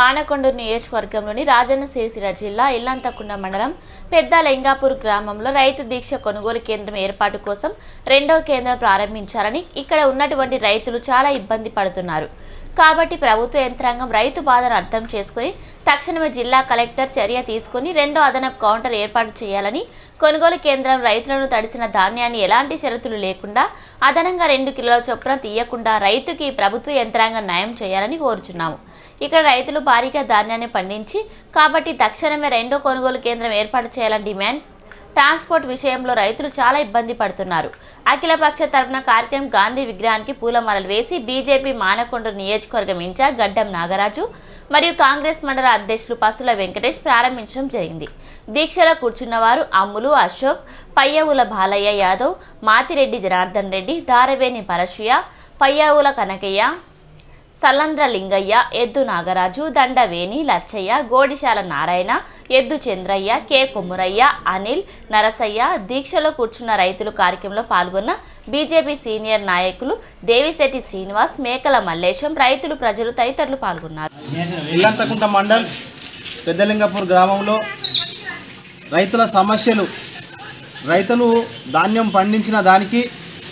మానకొండూరు నియోజకవర్గంలోని రాజన్న సిరిసిల్ల జిల్లా ఇల్లంతకుండ మండలం పెద్ద లింగాపూర్ గ్రామంలో రైతు దీక్ష కొనుగోలు కేంద్రం ఏర్పాటు కోసం రెండో కేంద్రం ప్రారంభించారని ఇక్కడ ఉన్నటువంటి రైతులు చాలా ఇబ్బంది పడుతున్నారు కాబట్టి ప్రభుత్వ యంత్రాంగం రైతు బాధను అర్థం చేసుకుని తక్షణమే జిల్లా కలెక్టర్ చర్య తీసుకుని రెండో అదనపు కౌంటర్ ఏర్పాటు చేయాలని కొనుగోలు కేంద్రం రైతులను తడిసిన ధాన్యాన్ని ఎలాంటి షరతులు లేకుండా అదనంగా రెండు కిలోల చొప్పున తీయకుండా రైతుకి ప్రభుత్వ యంత్రాంగం న్యాయం చేయాలని కోరుచున్నాము ఇక్కడ రైతులు భారీగా ధాన్యాన్ని పండించి కాబట్టి తక్షణమే రెండో కొనుగోలు కేంద్రం ఏర్పాటు చేయాలని డిమాండ్ ట్రాన్స్పోర్ట్ విషయంలో రైతులు చాలా ఇబ్బంది పడుతున్నారు అఖిలపక్ష తరపున కార్యక్రమం గాంధీ విగ్రహానికి పూలమాలలు వేసి బీజేపీ మానకొండ నియోజకవర్గం ఇన్ఛార్జ్ గడ్డం నాగరాజు మరియు కాంగ్రెస్ మండల అధ్యక్షులు పసుల వెంకటేష్ ప్రారంభించడం జరిగింది దీక్షలో కూర్చున్న వారు అమ్ములు అశోక్ పయ్యవుల బాలయ్య యాదవ్ మాతిరెడ్డి జనార్దన్ రెడ్డి దారవేణి పరశుయ పయ్యవుల కనకయ్య సలంద్ర లింగయ్య ఎద్దు నాగరాజు దండవేణి లచ్చయ్య గోడిశాల నారాయణ ఎద్దు చంద్రయ్య కె కొమ్మురయ్య అనిల్ నరసయ్య దీక్షలో కూర్చున్న రైతులు కార్యక్రమంలో పాల్గొన్న బీజేపీ సీనియర్ నాయకులు దేవిశెట్టి శ్రీనివాస్ మేకల మల్లేశం రైతులు ప్రజలు తదితరులు పాల్గొన్నారు ఇల్లంతకుంట మండల్ పెద్దలింగపూర్ గ్రామంలో రైతుల సమస్యలు రైతులు ధాన్యం పండించిన దానికి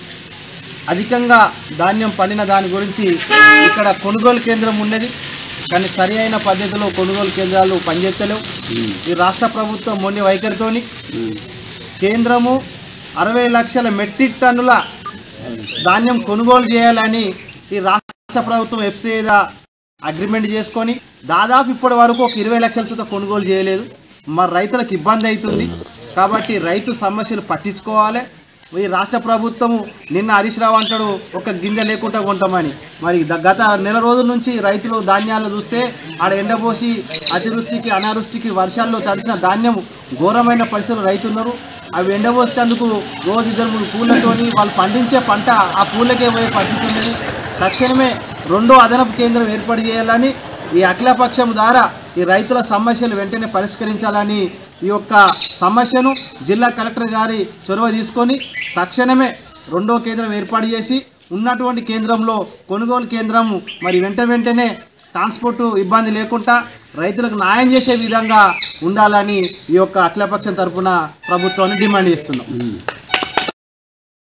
అధికంగా ధాన్యం పండిన దాని గురించి ఇక్కడ కొనుగోలు కేంద్రం ఉన్నది కానీ సరి అయిన పద్ధతిలో కొనుగోలు కేంద్రాలు పనిచేస్తలేవు ఈ రాష్ట్ర ప్రభుత్వం మొండి వైఖరితోని కేంద్రము అరవై లక్షల మెట్రిక్ టన్నుల ధాన్యం కొనుగోలు చేయాలని ఈ రాష్ట్ర ప్రభుత్వం ఎఫ్సీఐ అగ్రిమెంట్ చేసుకొని దాదాపు ఇప్పటి వరకు ఒక ఇరవై లక్షల సుత కొనుగోలు చేయలేదు మరి రైతులకు ఇబ్బంది అవుతుంది కాబట్టి రైతు సమస్యలు పట్టించుకోవాలి ఈ రాష్ట్ర ప్రభుత్వము నిన్న హరీష్ రావు అంటాడు ఒక గింజ లేకుండా కొంటామని మరి ద- గత నెల రోజుల నుంచి రైతులు ధాన్యాలు చూస్తే ఆడ ఎండపోసి అతివృష్టికి అనావృష్టికి వర్షాల్లో తడిసిన ధాన్యం ఘోరమైన పరిస్థితులు రైతున్నారు అవి ఎండబోసేందుకు రోజు ఇద్దరు మూడు పూలతోని వాళ్ళు పండించే పంట ఆ పూలకే పోయే పరిస్థితి ఉన్నది తక్షణమే రెండో అదనపు కేంద్రం ఏర్పాటు చేయాలని ఈ అఖిలపక్షం ద్వారా ఈ రైతుల సమస్యలు వెంటనే పరిష్కరించాలని ఈ యొక్క సమస్యను జిల్లా కలెక్టర్ గారి చొరవ తీసుకొని తక్షణమే రెండో కేంద్రం ఏర్పాటు చేసి ఉన్నటువంటి కేంద్రంలో కొనుగోలు కేంద్రం మరి వెంట వెంటనే ట్రాన్స్పోర్ట్ ఇబ్బంది లేకుండా రైతులకు న్యాయం చేసే విధంగా ఉండాలని ఈ యొక్క అఖిలపక్షం తరపున ప్రభుత్వాన్ని డిమాండ్ చేస్తున్నాం